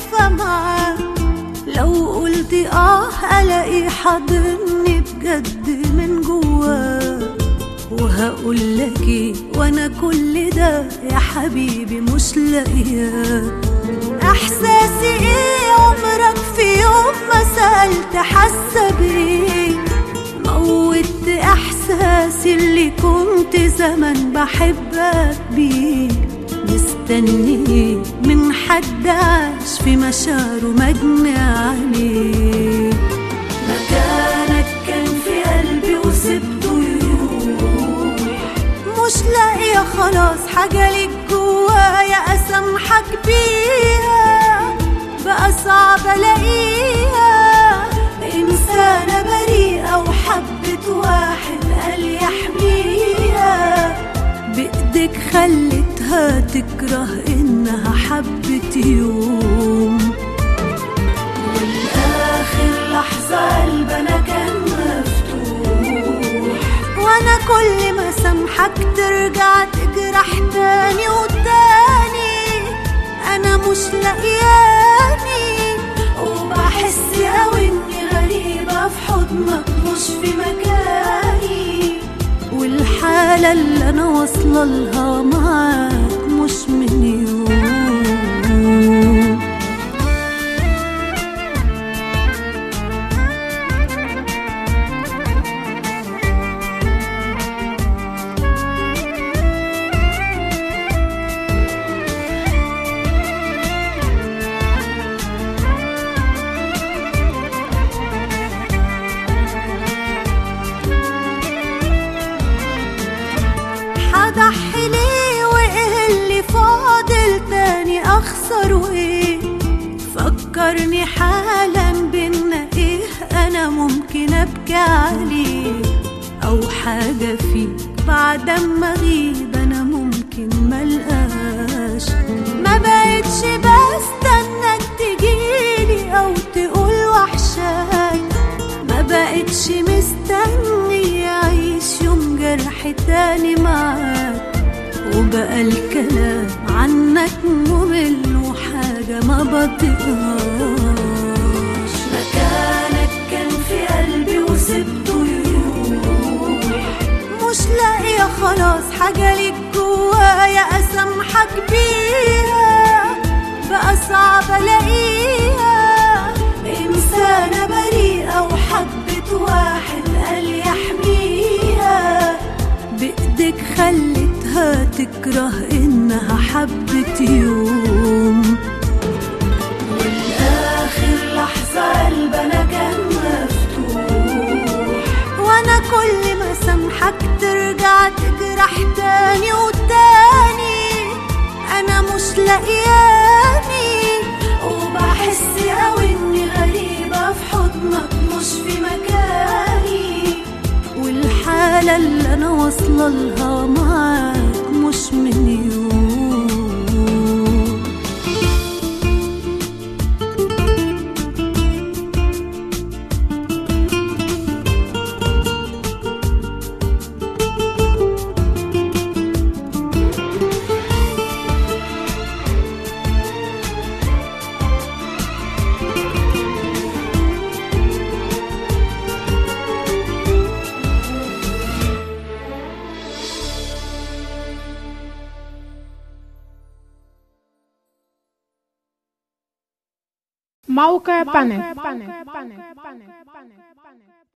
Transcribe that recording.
واقفة معاه لو قلت اه الاقي حاضني بجد من جواه وهقول لك ايه وانا كل ده يا حبيبي مش لاقياه احساسي ايه عمرك في يوم ما سألت حاسة بايه موت احساسي اللي كنت زمان بحبك بيه مستني من حد عاش في مشاعره مجني عليه مكانك كان في قلبي وسبته يروح مش لاقية خلاص حاجة ليك جوايا أسامحك بيها بقى صعب ألاقيها إنسانة بريئة وحبت واحد قال يحميها بإيدك خلتها تكره إنها حبت يوم والآخر لحظة قلبنا كان مفتوح وأنا كل ما سامحك ترجع تجرح تاني وتاني أنا مش لاقياني وبحس أوي إني غريبة في حضنك مش في مكاني والحالة اللي أنا واصلة لها معاك مش من يوم هضحي ليه وايه اللي فاضل تاني اخسر ايه فكرني حالا بينا ايه انا ممكن ابكي عليه او حاجة فيك بعد ما اغيب انا ممكن ملقاش ما بقتش بستناك تجيلي او تقول وحشاك ما بقتش مستني اعيش يوم جرح تاني معاك وبقى الكلام عنك ممل وحاجة ما بطيقهاش مكانك كان في قلبي وسبته يروح مش لاقية خلاص حاجة ليك جوايا أسامحك بيها بقى صعب ألاقيها إنسانة بريئة وحبت واحد قال يحميها بإيدك خلتها تكره إنها حبت يوم والآخر لحظة قلبنا كان مفتوح وأنا كل ما سامحك ترجع تجرح تاني وتاني أنا مش لاقياني وبحس أوي إني غريبة في حضنك مش في مكاني والحالة اللي أنا واصلة لها معاك مش من يوم موقع بانل